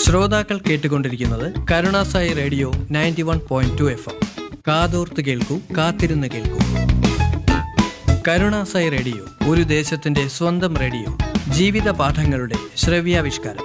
ശ്രോതാക്കൾ കേട്ടുകൊണ്ടിരിക്കുന്നത് കരുണാസായി radio ninety one point two F M കാതോർത്ത് കേൾക്കൂ കാത്തിരുന്ന് കേൾക്കൂ കരുണാസായി റേഡിയോ ഒരു ദേശത്തിന്റെ സ്വന്തം റേഡിയോ ജീവിത പാഠങ്ങളുടെ ശ്രവ്യാവിഷ്കാരം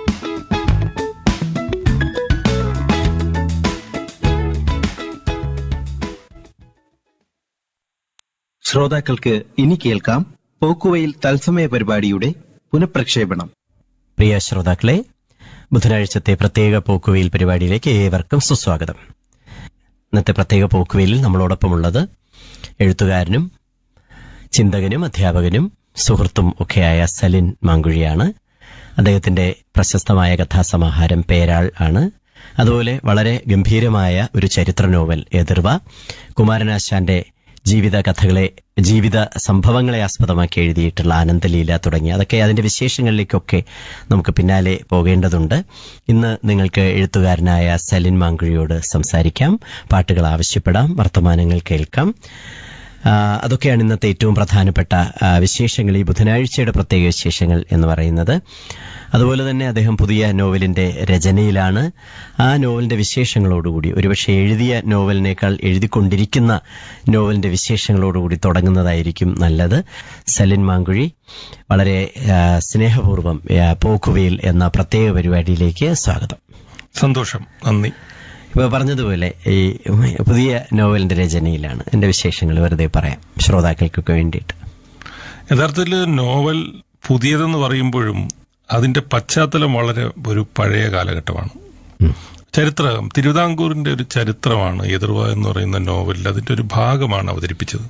ശ്രോതാക്കൾക്ക് ഇനി കേൾക്കാം പോക്കുവയിൽ തത്സമയ പരിപാടിയുടെ പുനഃപ്രക്ഷേപണം പ്രിയ ശ്രോതാക്കളെ ബുധനാഴ്ചത്തെ പ്രത്യേക പോക്കുവെയിൽ പരിപാടിയിലേക്ക് ഏവർക്കും സുസ്വാഗതം ഇന്നത്തെ പ്രത്യേക പോക്കുവെയിലിൽ നമ്മളോടൊപ്പമുള്ളത് എഴുത്തുകാരനും ചിന്തകനും അധ്യാപകനും സുഹൃത്തും ഒക്കെയായ സലിൻ മാങ്കുഴിയാണ് അദ്ദേഹത്തിന്റെ പ്രശസ്തമായ കഥാസമാഹാരം പേരാൾ ആണ് അതുപോലെ വളരെ ഗംഭീരമായ ഒരു ചരിത്ര നോവൽ എതിർവ കുമാരനാശാന്റെ ജീവിത കഥകളെ ജീവിത സംഭവങ്ങളെ ആസ്പദമാക്കി എഴുതിയിട്ടുള്ള ആനന്ദലീല തുടങ്ങി അതൊക്കെ അതിന്റെ വിശേഷങ്ങളിലേക്കൊക്കെ നമുക്ക് പിന്നാലെ പോകേണ്ടതുണ്ട് ഇന്ന് നിങ്ങൾക്ക് എഴുത്തുകാരനായ സലിൻ മാങ്കുഴിയോട് സംസാരിക്കാം പാട്ടുകൾ ആവശ്യപ്പെടാം വർത്തമാനങ്ങൾ കേൾക്കാം ആ, അതൊക്കെയാണ് ഇന്നത്തെ ഏറ്റവും പ്രധാനപ്പെട്ട ആ, വിശേഷങ്ങൾ ഈ ബുധനാഴ്ചയുടെ പ്രത്യേക വിശേഷങ്ങൾ എന്ന് പറയുന്നത് അതുപോലെ തന്നെ അദ്ദേഹം പുതിയ നോവലിന്റെ രചനയിലാണ് ആ നോവലിന്റെ വിശേഷങ്ങളോടുകൂടി ഒരുപക്ഷെ എഴുതിയ നോവലിനേക്കാൾ എഴുതിക്കൊണ്ടിരിക്കുന്ന നോവലിന്റെ വിശേഷങ്ങളോടുകൂടി തുടങ്ങുന്നതായിരിക്കും നല്ലത് സലിൻ മാങ്കുഴി വളരെ ആ, സ്നേഹപൂർവ്വം ആ, പോക്കുവെയിൽ എന്ന പ്രത്യേക പരിപാടിയിലേക്ക് സ്വാഗതം സന്തോഷം നന്ദി ഇപ്പൊ പറഞ്ഞതുപോലെ ഈ പുതിയ നോവലിന്റെ രചനയിലാണ് എന്റെ വിശേഷങ്ങൾ വെറുതെ പറയാം ശ്രോതാക്കൾക്കൊക്കെ വേണ്ടിയിട്ട് യഥാർത്ഥത്തിൽ നോവൽ പുതിയതെന്ന് പറയുമ്പോഴും അതിന്റെ പശ്ചാത്തലം വളരെ ഒരു പഴയ കാലഘട്ടമാണ് ചരിത്രം തിരുവിതാംകൂറിന്റെ ഒരു ചരിത്രമാണ് എതിർവ എന്ന് പറയുന്ന നോവലിൽ അതിന്റെ ഒരു ഭാഗമാണ് അവതരിപ്പിച്ചത്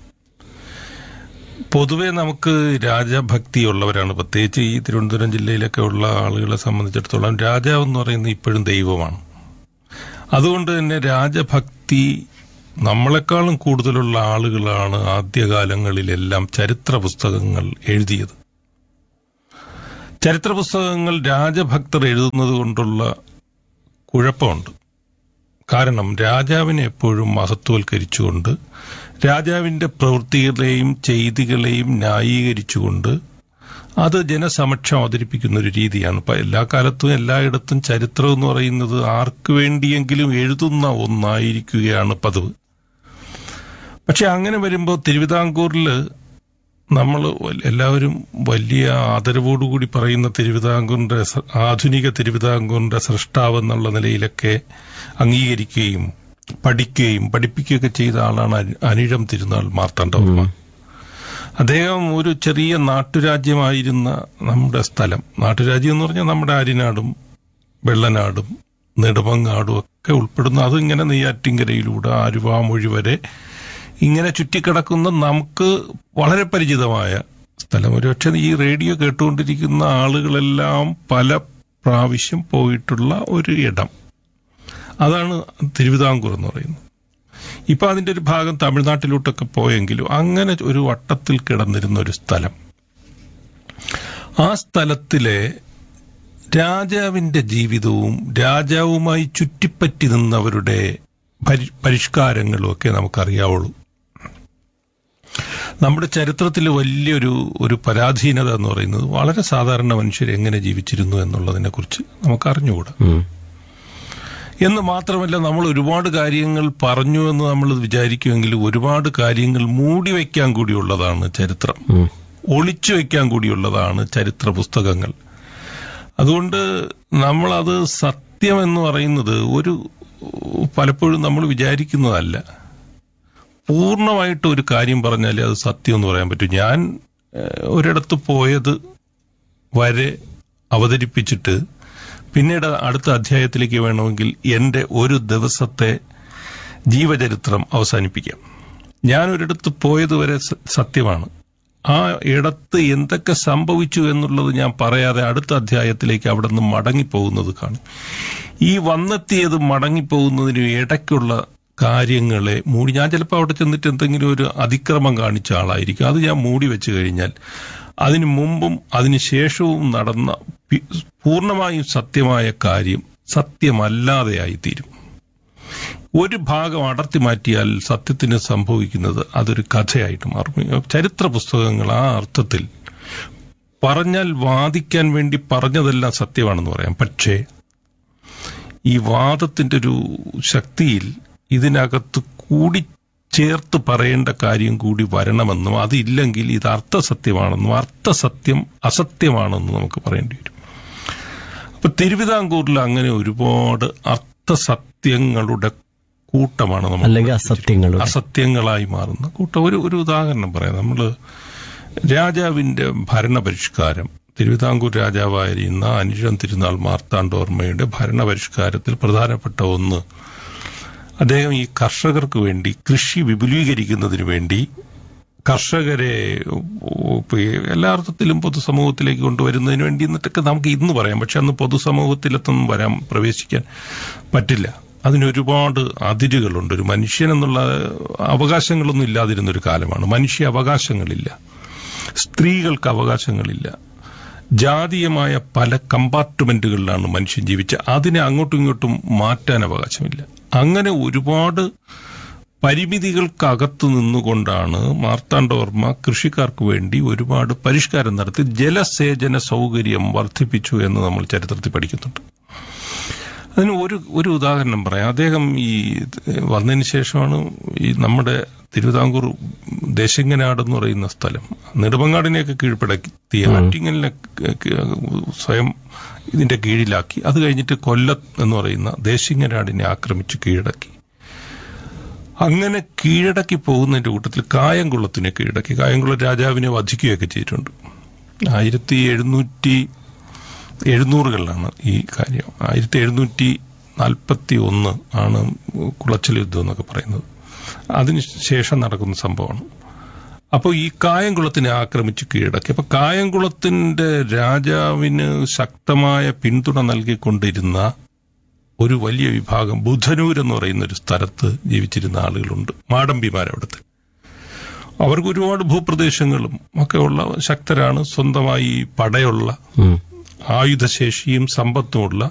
പൊതുവെ നമുക്ക് രാജഭക്തി ഉള്ളവരാണ് പ്രത്യേകിച്ച് ഈ തിരുവനന്തപുരം ജില്ലയിലൊക്കെ ഉള്ള ആളുകളെ സംബന്ധിച്ചിടത്തോളം രാജാവ് എന്ന് പറയുന്നത് ഇപ്പോഴും ദൈവമാണ് അതുകൊണ്ട് തന്നെ രാജഭക്തി നമ്മളെക്കാളും കൂടുതലുള്ള ആളുകളാണ് ആദ്യകാലങ്ങളിലെല്ലാം ചരിത്ര പുസ്തകങ്ങൾ എഴുതിയത് ചരിത്ര പുസ്തകങ്ങൾ രാജഭക്തർ എഴുതുന്നത് കൊണ്ടുള്ള കുഴപ്പമുണ്ട് കാരണം രാജാവിനെ എപ്പോഴും മഹത്വവൽക്കരിച്ചുകൊണ്ട് രാജാവിന്റെ പ്രവൃത്തികളെയും ചെയ്തികളെയും ന്യായീകരിച്ചുകൊണ്ട് അത് ജനസമക്ഷം അവതരിപ്പിക്കുന്ന ഒരു രീതിയാണ് ഇപ്പൊ എല്ലാ കാലത്തും എല്ലായിടത്തും ചരിത്രം എന്ന് പറയുന്നത് ആർക്കു വേണ്ടിയെങ്കിലും എഴുതുന്ന ഒന്നായിരിക്കുകയാണ് പതിവ് പക്ഷെ അങ്ങനെ വരുമ്പോൾ തിരുവിതാംകൂറിൽ നമ്മൾ എല്ലാവരും വലിയ ആദരവോടുകൂടി പറയുന്ന തിരുവിതാംകൂറിന്റെ സ- ആധുനിക തിരുവിതാംകൂറിന്റെ സൃഷ്ടാവ് എന്നുള്ള നിലയിലൊക്കെ അംഗീകരിക്കുകയും പഠിക്കുകയും പഠിപ്പിക്കുകയൊക്കെ ചെയ്ത ആളാണ് അനി- അനിഴം തിരുനാൾ മാർത്താണ്ഡവർമ്മ അദ്ദേഹം ഒരു ചെറിയ നാട്ടുരാജ്യമായിരുന്ന നമ്മുടെ സ്ഥലം നാട്ടുരാജ്യം എന്ന് പറഞ്ഞാൽ നമ്മുടെ ആര്യനാടും വെള്ളനാടും നെടുമങ്ങാടും ഒക്കെ ഉൾപ്പെടുന്ന അതിങ്ങനെ നെയ്യാറ്റിങ്കരയിലൂടെ ആരുവാമൊഴി വരെ ഇങ്ങനെ ചുറ്റിക്കിടക്കുന്ന നമുക്ക് വളരെ പരിചിതമായ സ്ഥലം ഒരുപക്ഷെ ഈ റേഡിയോ കേട്ടുകൊണ്ടിരിക്കുന്ന ആളുകളെല്ലാം പല പ്രാവശ്യം പോയിട്ടുള്ള ഒരു ഇടം അതാണ് തിരുവിതാംകൂർ എന്ന് പറയുന്നത് ഇപ്പൊ അതിന്റെ ഒരു ഭാഗം തമിഴ്നാട്ടിലോട്ടൊക്കെ പോയെങ്കിലും അങ്ങനെ ഒരു വട്ടത്തിൽ കിടന്നിരുന്ന ഒരു സ്ഥലം ആ സ്ഥലത്തിലെ രാജാവിന്റെ ജീവിതവും രാജാവുമായി ചുറ്റിപ്പറ്റി നിന്നവരുടെ പരി- പരിഷ്കാരങ്ങളും ഒക്കെ നമുക്കറിയാവുള്ളൂ നമ്മുടെ ചരിത്രത്തിൽ വലിയൊരു ഒരു പരാധീനത എന്ന് പറയുന്നത് വളരെ സാധാരണ മനുഷ്യർ എങ്ങനെ ജീവിച്ചിരുന്നു എന്നുള്ളതിനെ കുറിച്ച് നമുക്ക് അറിഞ്ഞുകൂടാ ഉം. എന്ന് മാത്രമല്ല നമ്മൾ ഒരുപാട് കാര്യങ്ങൾ പറഞ്ഞു എന്ന് നമ്മൾ വിചാരിക്കുമെങ്കിലും ഒരുപാട് കാര്യങ്ങൾ മൂടി വയ്ക്കാൻ കൂടിയുള്ളതാണ് ചരിത്രം ഉം. ഒളിച്ചു വയ്ക്കാൻ കൂടിയുള്ളതാണ് ചരിത്ര പുസ്തകങ്ങൾ അതുകൊണ്ട് നമ്മളത് സത്യം എന്ന് പറയുന്നത് ഒരു പലപ്പോഴും നമ്മൾ വിചാരിക്കുന്നതല്ല പൂർണ്ണമായിട്ട് ഒരു കാര്യം പറഞ്ഞാലേ അത് സത്യം എന്ന് പറയാൻ പറ്റും ഞാൻ ഏഹ്, ഒരിടത്ത് പോയത് വരെ അവതരിപ്പിച്ചിട്ട് പിന്നീട് അടുത്ത അധ്യായത്തിലേക്ക് വേണമെങ്കിൽ എന്റെ ഒരു ദിവസത്തെ ജീവചരിത്രം അവസാനിപ്പിക്കാം ഞാൻ ഒരിടത്ത് പോയത് വരെ സ- സത്യമാണ് ആ ഇടത്ത് എന്തൊക്കെ സംഭവിച്ചു എന്നുള്ളത് ഞാൻ പറയാതെ അടുത്ത അധ്യായത്തിലേക്ക് അവിടെ നിന്ന് മടങ്ങിപ്പോകുന്നത് കാണും ഈ വന്നെത്തിയത് മടങ്ങിപ്പോകുന്നതിന് ഇടയ്ക്കുള്ള കാര്യങ്ങളെ മൂടി ഞാൻ ചിലപ്പോൾ അവിടെ ചെന്നിട്ട് എന്തെങ്കിലും ഒരു അതിക്രമം കാണിച്ച ആളായിരിക്കും അത് ഞാൻ മൂടി വെച്ച് കഴിഞ്ഞാൽ അതിനു മുമ്പും അതിനു ശേഷവും നടന്ന പി- പൂർണ്ണമായും സത്യമായ കാര്യം സത്യമല്ലാതെയായി തീരും ഒരു ഭാഗം അടർത്തി മാറ്റിയാൽ സത്യത്തിന് സംഭവിക്കുന്നത് അതൊരു കഥയായിട്ട് മാറും ചരിത്ര പുസ്തകങ്ങൾ ആ അർത്ഥത്തിൽ പറഞ്ഞാൽ വാദിക്കാൻ വേണ്ടി പറഞ്ഞതെല്ലാം സത്യമാണെന്ന് പറയാം പക്ഷേ ഈ വാദത്തിന്റെ ഒരു ശക്തിയിൽ ഇതിനകത്ത് കൂടി ചേർത്ത് പറയേണ്ട കാര്യം കൂടി വരണമെന്നും അതില്ലെങ്കിൽ ഇത് അർത്ഥസത്യമാണെന്നും അർത്ഥസത്യം അസത്യമാണെന്നും നമുക്ക് പറയേണ്ടി വരും അപ്പൊ തിരുവിതാംകൂറിൽ അങ്ങനെ ഒരുപാട് അർത്ഥസത്യങ്ങളുടെ കൂട്ടമാണ് നമ്മൾ അല്ലെങ്കിൽ അസത്യങ്ങളുടെ അസത്യങ്ങളായി മാറുന്ന കൂട്ടം ഒരു ഒരു ഉദാഹരണം പറയാം നമ്മള് രാജാവിന്റെ ഭരണപരിഷ്കാരം തിരുവിതാംകൂർ രാജാവായിരുന്ന അനിഴം തിരുനാൾ മാർത്താണ്ഡോർമ്മയുടെ ഭരണപരിഷ്കാരത്തിൽ പ്രധാനപ്പെട്ട ഒന്ന് അദ്ദേഹം ഈ കർഷകർക്ക് വേണ്ടി കൃഷി വിപുലീകരിക്കുന്നതിന് വേണ്ടി കർഷകരെ ഉപ്പ് എല്ലാ അർത്ഥത്തിലും പൊതുസമൂഹത്തിലേക്ക് കൊണ്ടുവരുന്നതിന് വേണ്ടി എന്നിട്ടൊക്കെ നമുക്ക് ഇന്ന് പറയാം പക്ഷെ അന്ന് പൊതുസമൂഹത്തിലൊന്നും വരാൻ പ്രവേശിക്കാൻ പറ്റില്ല അതിനൊരുപാട് അതിരുകളുണ്ട് ഒരു മനുഷ്യൻ എന്നുള്ള അവകാശങ്ങളൊന്നും ഇല്ലാതിരുന്ന ഒരു കാലമാണ് മനുഷ്യ അവകാശങ്ങളില്ല സ്ത്രീകൾക്ക് അവകാശങ്ങളില്ല ജാതീയമായ പല കമ്പാർട്ട്മെന്റുകളിലാണ് മനുഷ്യൻ ജീവിച്ച അതിനെ അങ്ങോട്ടും ഇങ്ങോട്ടും മാറ്റാൻ അവകാശമില്ല അങ്ങനെ ഒരുപാട് പരിമിതികൾക്കകത്ത് നിന്നുകൊണ്ടാണ് മാർത്താണ്ഡവർമ്മ കൃഷിക്കാർക്ക് വേണ്ടി ഒരുപാട് പരിഷ്കാരം നടത്തി ജലസേചന സൗകര്യം വർദ്ധിപ്പിച്ചു എന്ന് നമ്മൾ ചരിത്രത്തിൽ പഠിക്കുന്നുണ്ട് അതിന് ഒരു ഒരു ഉദാഹരണം പറയാം അദ്ദേഹം ഈ വന്നതിന് ശേഷമാണ് ഈ നമ്മുടെ തിരുവിതാംകൂർ ദേശിങ്ങനാട് എന്ന് പറയുന്ന സ്ഥലം നെടുമങ്ങാടിനെയൊക്കെ കീഴ്പ്പെടുത്തി ആറ്റിങ്ങലിനെ സ്വയം ഇതിന്റെ കീഴിലാക്കി അത് കഴിഞ്ഞിട്ട് കൊല്ലം എന്ന് പറയുന്ന ദേശിങ്ങനാടിനെ ആക്രമിച്ച് കീഴടക്കി അങ്ങനെ കീഴടക്കി പോകുന്നതിന്റെ കൂട്ടത്തിൽ കായംകുളത്തിനെ കീഴടക്കി കായംകുളം രാജാവിനെ വധിക്കുകയൊക്കെ ചെയ്തിട്ടുണ്ട് ആയിരത്തി എഴുന്നൂറ്റി എഴുന്നൂറുകളിലാണ് ഈ കാര്യം ആയിരത്തി എഴുന്നൂറ്റി നാൽപ്പത്തി ഒന്ന് ആണ് കുളച്ചൽ യുദ്ധം എന്നൊക്കെ പറയുന്നത് അതിനുശേഷം നടക്കുന്ന സംഭവമാണ് അപ്പോൾ ഈ കായംകുളത്തിനെ ആക്രമിച്ച് കീഴടക്കി അപ്പൊ കായംകുളത്തിന്റെ രാജാവിന് ശക്തമായ പിന്തുണ നൽകിക്കൊണ്ടിരുന്ന ഒരു വലിയ വിഭാഗം ബുധനൂർ എന്ന് പറയുന്ന ഒരു സ്ഥലത്ത് ജീവിച്ചിരുന്ന ആളുകളുണ്ട് മാടമ്പിമാർ അവിടുത്തെ അവർക്ക് ഒരുപാട് ഭൂപ്രദേശങ്ങളും ഒക്കെ ഉള്ള ശക്തരാണ് സ്വന്തമായി പടയുള്ള ഉം. ആയുധശേഷിയും സമ്പത്തുമുള്ള